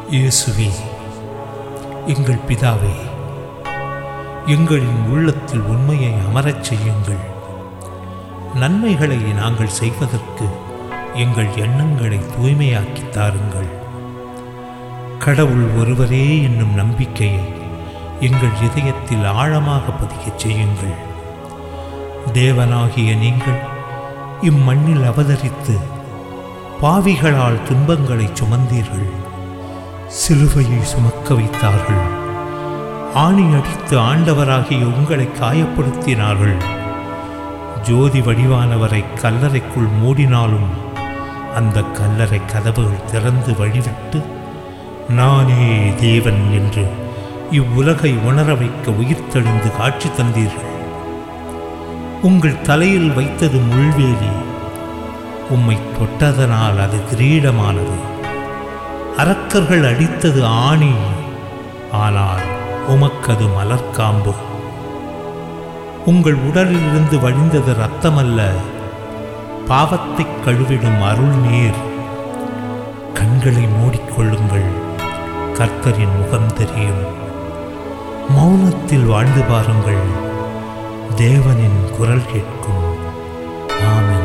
இயேசுவே எங்கள் பிதாவே எங்களின் உள்ளத்தில் உண்மையை அமரச் செய்யுங்கள் நன்மைகளை நாங்கள் செய்வதற்கு எங்கள் எண்ணங்களை தூய்மையாக்கி தாருங்கள் கடவுள் ஒருவரே என்னும் நம்பிக்கையை எங்கள் இதயத்தில் ஆழமாக பதிக்கச் செய்யுங்கள் தேவனாகிய நீங்கள் இம்மண்ணில் அவதரித்து பாவிகளால் துன்பங்களை சுமந்தீர்கள் சிலுவையை சுமக்க வைத்தார்கள் ஆணி அடித்து ஆண்டவராகிய உங்களை காயப்படுத்தினார்கள் ஜோதி வடிவானவரை கல்லறைக்குள் மூடினாலும் அந்த கல்லறை கதவுகள் திறந்து வழிவிட்டு நானே தேவன் என்று இவ்வுலகை உணர வைக்க உயிர்த்தெழுந்து காட்சி தந்தீர்கள் உங்கள் தலையில் வைத்தது முள்வேலி உம்மை தொட்டதனால் அது கிரீடமானது அரக்கர்கள் அடித்தது ஆணி ஆனால் உமக்கது மலர்காம்பு உங்கள் உடலிலிருந்து வழிந்தது ரத்தமல்ல பாவத்தைக் கழுவிடும் அருள் நீர் கண்களை மூடிக்கொள்ளுங்கள் கர்த்தரின் முகம் தெரியும் மௌனத்தில் வாழ்ந்து பாருங்கள் தேவனின் குரல் கேட்கும் ஆமென்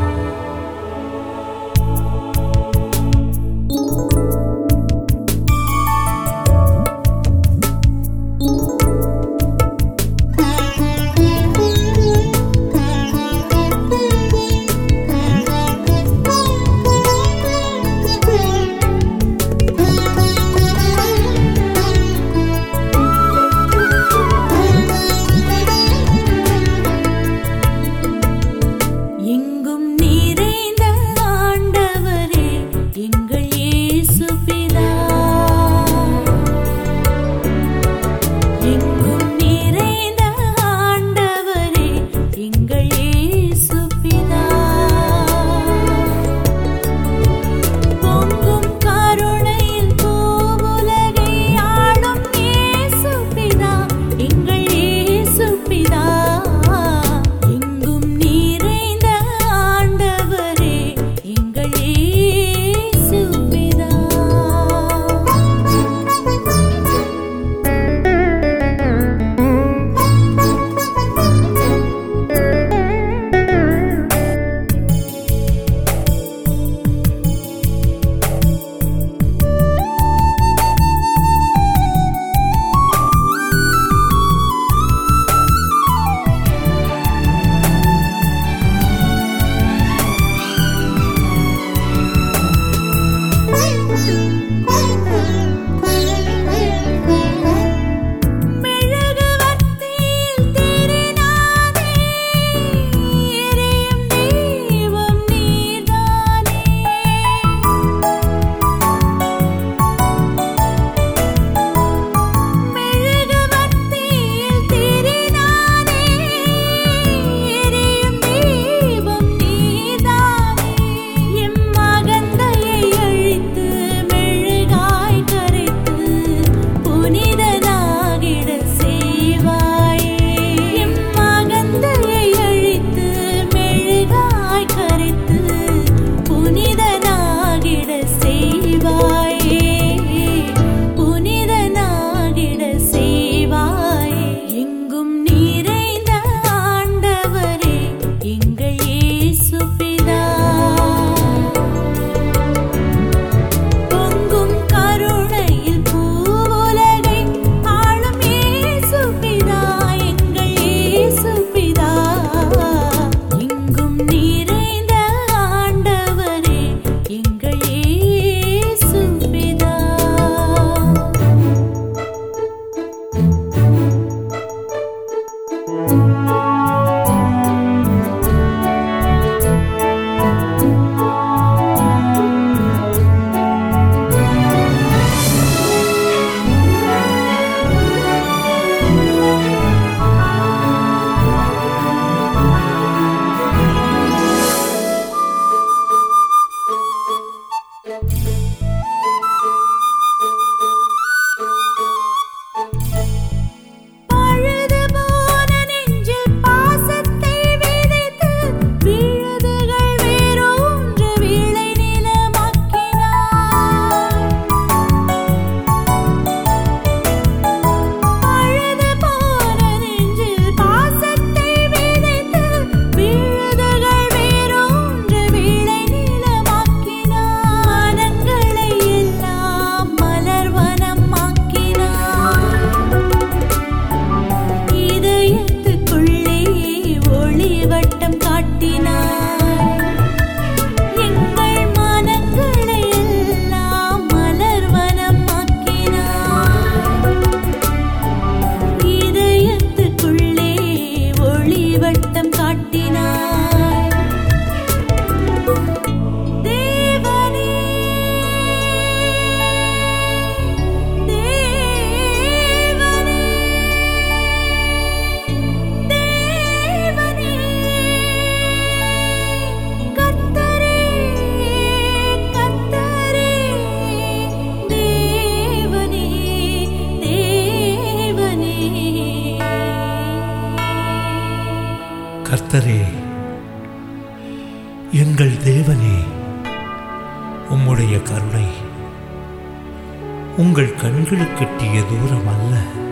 எங்கள் தேவனே உம்முடைய கருணை உங்கள் கண்களுக்கெட்டிய தூரம் அல்ல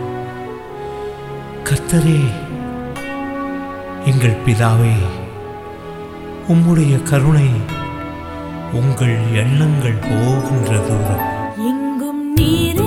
கர்த்தரே எங்கள் பிதாவே உம்முடைய கருணை உங்கள் எண்ணங்கள் போகின்ற தூரம் எங்கும் நீரே